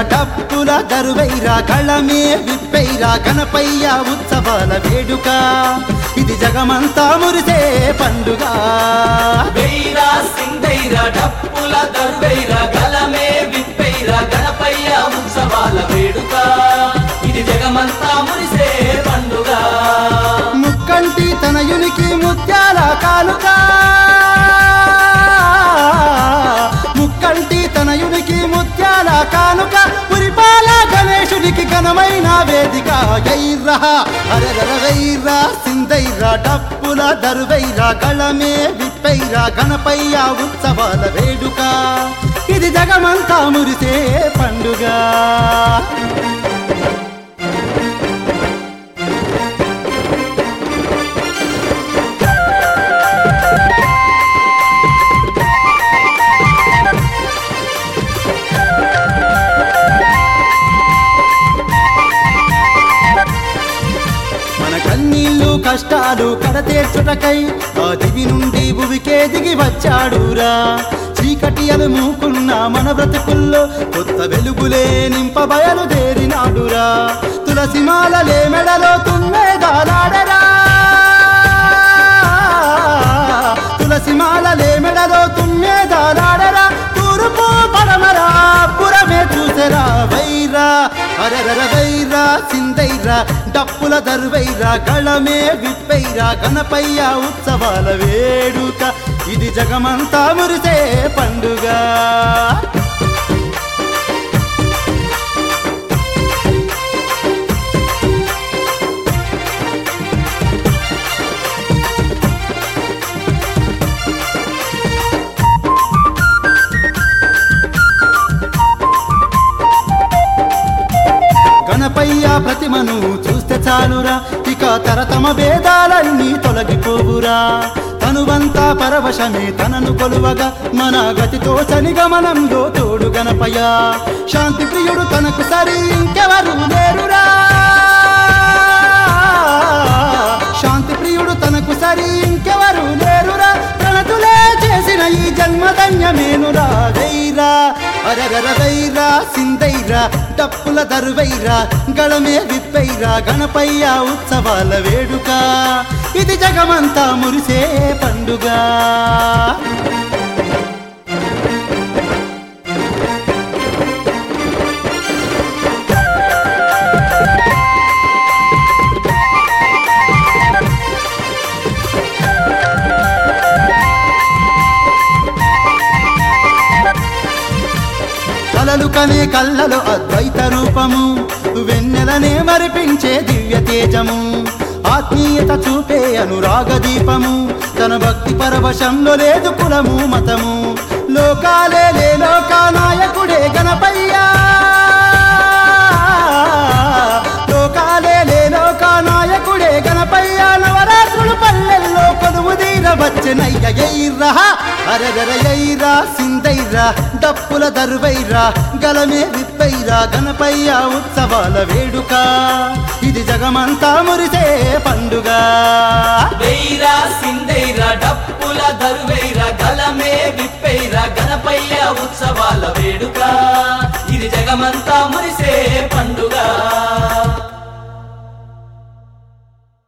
డప్పుల దరువైరా కళమే విప్పైరా గణపయ్య ఉత్సవాల వేడుక ఇది జగమంతా మురిసే పండుగ వెయ్యిరా సింగైరా డప్పుల దరువైరా గలమే విప్పైరా గణపయ్య ఉత్సవాల వేడుక ఇది జగమంతా మురిసే పండుగ ముక్కంటి తనయునికి ముత్యాల కానుక ముక్కంటి తనయునికి ముత్యాల కానుక పురిపాల గణేశునికి ఘనమైన వేదిక ఎయిర్రా అరగర వైరా సిందైరా డప్పుల దరువైరా గళమే విప్పైరా గణపయ్య ఉత్సవాల వేడుక ఇది జగమంతా మురిసే పండుగ మన కన్నీళ్ళు కష్టాలు కడతీర్చుటకై ఆ దివి నుండి భువికే దిగి వచ్చాడురా చీకటి అలుముకున్న మన బ్రతుకుల్లో కొత్త వెలుగులే నింప బయలుదేరినాడురా తులసి మాలలే మెడలో తుమ్మెదాలాడరా తులసి మాలలే మెడలో తుమ్మెదాలాడరా తూర్పు పడమరా పురమే చూసరా వైరా అరరర వైరా సిందైరా డప్పుల దరువైరా గళమే విప్పైరా గణపయ్య ఉత్సవాల వేడుక ఇది జగమంతా మురిసే పండుగ గణపయ్య ప్రతిమను చూస్తే చాలురా ఇక తరతమ భేదాలన్నీ తొలగిపోవురా తనువంతా పరవశమే తనను కొలువగా మన గతితో గమనంలో తోడు గణపయ్య శాంతి ప్రియుడు తనకు సరి ఇంకెవరు లేరురా శాంతి ప్రియుడు తనకు సరి ఇంకెవరు లేరురా ప్రణతులే చేసిన ఈ జన్మధన్యమేనురా వైరా అరరర వైరా సిందైరా డప్పుల దరువైరా గళమే విప్పైరా గణపయ్య ఉత్సవాల వేడుక ఇది జగమంతా మురిసే పండుగ కలలు కనే కళ్ళలో అద్వైత రూపము వెన్నెలనే మరిపించే దివ్య తేజము ఆత్మీయత చూపే అనురాగ దీపము తన భక్తి పరవశంలో లేదు కులము మతము లోకాలే లే లోకానాయకుడే గణపయ్యా లోకాలే లే లోకానాయకుడే గణపయ్య నవరాత్రులు పల్లెల్లో కొలువు తీర వచ్చనయ్య ఎయిర్రా అరగర ఎయిరా సిందైరా డప్పుల దరువైరా గలమే విప్పైరా గణపయ్య ఉత్సవాల వేడుక ఇది జగమంతా మురిసే పండుగ వెయ్యిరా సిందైరా డప్పుల దరువైరా గలమే విప్పైరా గణపయ్య ఉత్సవాల వేడుక ఇది జగమంతా